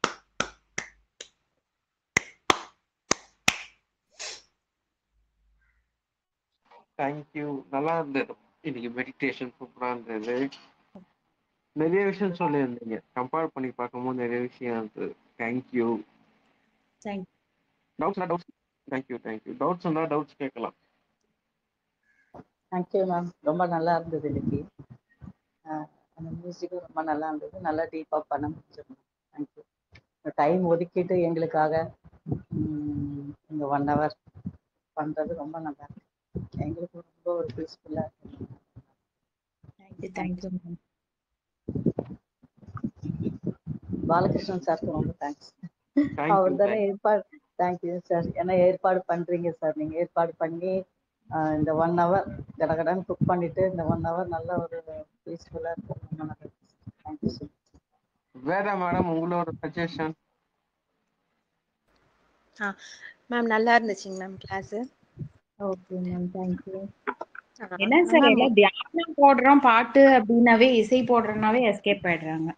தேங்க்யூ நல்லா இருந்தது இன்னைக்கு மெடிடேஷன் சூப்பரா இருந்தது நிறைய விஷயம் சொல்லியிருந்தீங்க கம்பேர் பண்ணி பார்க்கும்போது நிறைய விஷயம் இருந்தது thank you thank doubts doubts thank you thank you doubts இருந்தா டவுட்ஸ் கேட்கலாம் தேங்க்யூ மேம் ரொம்ப நல்லா இருந்தது இன்னைக்கு ஆஹ் அந்த மியூசிக்கும் ரொம்ப நல்லா இருந்தது நல்லா டீப்பாக பண்ண முடிச்சிருந்தோம் தேங்க்யூ டைம் ஒதுக்கிட்டு எங்களுக்காக உம், இந்த ஒன் ஹவர் பண்ணுறது ரொம்ப நல்லா இருக்கு எங்களுக்கு ரொம்ப ஒரு பீஸ்ஃபுல்லாக இருக்கு தேங்க்யூ தேங்க்யூ மேம் பாலகிருஷ்ணன் சாருக்கு ரொம்ப தேங்க்ஸ் தேங்க்யூ அவர் தானே ஏற்பாடு தேங்க்யூ சார் ஏன்னா ஏற்பாடு பண்றீங்க சார் நீங்க ஏற்பாடு பண்ணி ஆஹ் இந்த ஒன் ஹவர் கடகடன்னு குக் பண்ணிட்டு இந்த ஒன் ஹவர் நல்ல ஒரு பீஸ்ஃபுல்லா இருக்கும் ரொம்ப நல்லா தேங்க்யூ சார் வேற மேடம் உங்களோட சஜஷன் மேம் நல்லா இருந்துச்சுங்க ma'am class okay ma'am thank you என்ன சார் எல்லாம் தியானம் போடுறோம் பாட்டு அப்படின்னாவே இசை போடுறோம்னாவே எஸ்கேப் ஆயிடுறாங்க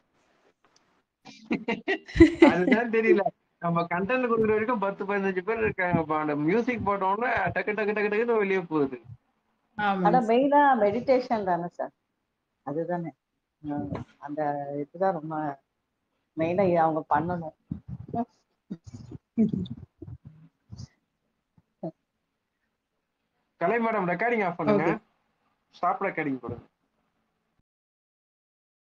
அதுதான் தெரியல நம்ம கண்டென்ட் கொடுக்குற வரைக்கும் பத்து பதினஞ்சு பேர் இருக்காங்க அந்த மியூசிக் போட்டோம்னா டக்கு டக்கு டக்கு டக்குன்னு வெளியே போகுது ஆமா ஆனா மெயினா மெடிடேஷன் தானே சார் அதுதானே ஆஹ் அந்த இதுதான் ரொம்ப மெயினா அவங்க பண்ணணும் கலை மேடம் ரெக்கார்டிங் ஆஃப் பண்ணுங்க Okay. ஸ்டாப் ரெக்கார்டிங் போடுங்க